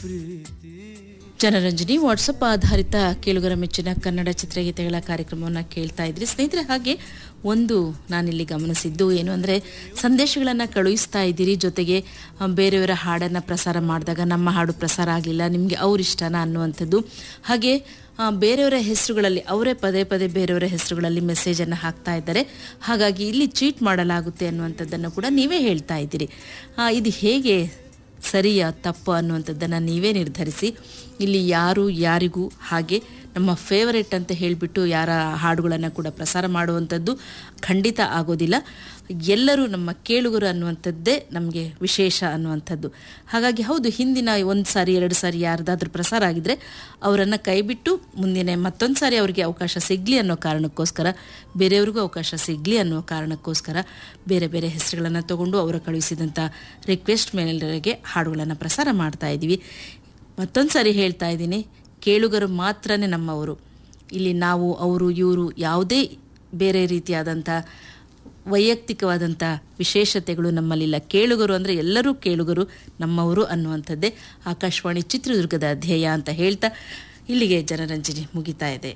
Janaranjani WhatsApp ಆಧಾರಿತ ಕೇಳುಗರ ಮೆಚ್ಚಿನ ಕನ್ನಡ ಚಿತ್ರಗೀತೆಗಳ ಕಾರ್ಯಕ್ರಮವನ್ನು ಕೇಳ್ತಾ ಇದ್ರಿ ಸ್ನೇಹಿತರೆ ಹಾಗೆ ಒಂದು ನಾನಿಲ್ಲಿ ಗಮನಿಸಿದ್ದು ಏನು ಅಂದರೆ ಸಂದೇಶಗಳನ್ನು ಕಳುಹಿಸ್ತಾ ಇದ್ದೀರಿ ಜೊತೆಗೆ ಆ, ಬೇರೆಯವರ ಹಾಡನ್ನು ಪ್ರಸಾರ ಮಾಡಿದಾಗ ನಮ್ಮ ಹಾಡು ಪ್ರಸಾರ ಆಗಲಿಲ್ಲ ನಿಮಗೆ ಅವ್ರಿಷ್ಟನಾ ಅನ್ನುವಂಥದ್ದು ಹಾಗೆ ಆ, ಬೇರೆಯವರ ಹೆಸರುಗಳಲ್ಲಿ ಅವರೇ ಪದೇ ಪದೇ ಬೇರೆಯವರ ಹೆಸರುಗಳಲ್ಲಿ ಮೆಸೇಜನ್ನು ಹಾಕ್ತಾ ಇದ್ದಾರೆ ಹಾಗಾಗಿ ಇಲ್ಲಿ ಚೀಟ್ ಮಾಡಲಾಗುತ್ತೆ ಅನ್ನುವಂಥದ್ದನ್ನು ಕೂಡ ನೀವೇ ಹೇಳ್ತಾ ಇದ್ದೀರಿ ಆ, ಇದು ಹೇಗೆ ಸರಿಯಾ ತಪ್ಪು ಅನ್ನುವಂಥದ್ದನ್ನು ನೀವೇ ನಿರ್ಧರಿಸಿ ಇಲ್ಲಿ ಯಾರು ಯಾರಿಗೂ ಹಾಗೆ ನಮ್ಮ ಫೇವರೆಟ್ ಅಂತ ಹೇಳಿಬಿಟ್ಟು ಯಾರ ಹಾಡುಗಳನ್ನು ಕೂಡ ಪ್ರಸಾರ ಮಾಡುವಂಥದ್ದು ಖಂಡಿತ ಆಗೋದಿಲ್ಲ ಎಲ್ಲರೂ ನಮ್ಮ ಕೇಳುಗರು ಅನ್ನುವಂಥದ್ದೇ ನಮಗೆ ವಿಶೇಷ ಅನ್ನುವಂಥದ್ದು ಹಾಗಾಗಿ ಹೌದು ಹಿಂದಿನ ಒಂದು ಸಾರಿ ಎರಡು ಸಾರಿ ಯಾರ್ದಾದ್ರೂ ಪ್ರಸಾರ ಆಗಿದ್ರೆ ಅವರನ್ನು ಕೈಬಿಟ್ಟು ಮುಂದಿನ ಮತ್ತೊಂದು ಸಾರಿ ಅವರಿಗೆ ಅವಕಾಶ ಸಿಗಲಿ ಅನ್ನೋ ಕಾರಣಕ್ಕೋಸ್ಕರ ಬೇರೆಯವ್ರಿಗೂ ಅವಕಾಶ ಸಿಗಲಿ ಅನ್ನೋ ಕಾರಣಕ್ಕೋಸ್ಕರ ಬೇರೆ ಬೇರೆ ಹೆಸರುಗಳನ್ನು ತಗೊಂಡು ಅವರು ಕಳುಹಿಸಿದಂಥ ರಿಕ್ವೆಸ್ಟ್ ಮೇಲೆಗೆ ಹಾಡುಗಳನ್ನು ಪ್ರಸಾರ ಮಾಡ್ತಾ ಇದ್ದೀವಿ ಮತ್ತೊಂದು ಸಾರಿ ಹೇಳ್ತಾ ಇದ್ದೀನಿ ಕೇಳುಗರು ಮಾತ್ರನೇ ನಮ್ಮವರು ಇಲ್ಲಿ ನಾವು ಅವರು ಇವರು ಯಾವುದೇ ಬೇರೆ ರೀತಿಯಾದಂಥ ವೈಯಕ್ತಿಕವಾದಂಥ ವಿಶೇಷತೆಗಳು ನಮ್ಮಲ್ಲಿಲ್ಲ ಕೇಳುಗರು ಅಂದರೆ ಎಲ್ಲರೂ ಕೇಳುಗರು ನಮ್ಮವರು ಅನ್ನುವಂಥದ್ದೇ ಆಕಾಶವಾಣಿ ಚಿತ್ರದುರ್ಗದ ಧ್ಯೇಯ ಅಂತ ಹೇಳ್ತಾ ಇಲ್ಲಿಗೆ ಜನರಂಜನೆ ಮುಗಿತಾ ಇದೆ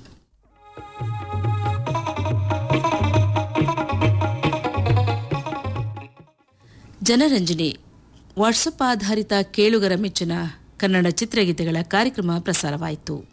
ಜನರಂಜನೆ ವಾಟ್ಸಪ್ ಆಧಾರಿತ ಕೇಳುಗರ ಮೆಚ್ಚಿನ ಕನ್ನಡ ಚಿತ್ರಗೀತೆಗಳ ಕಾರ್ಯಕ್ರಮ ಪ್ರಸಾರವಾಯಿತು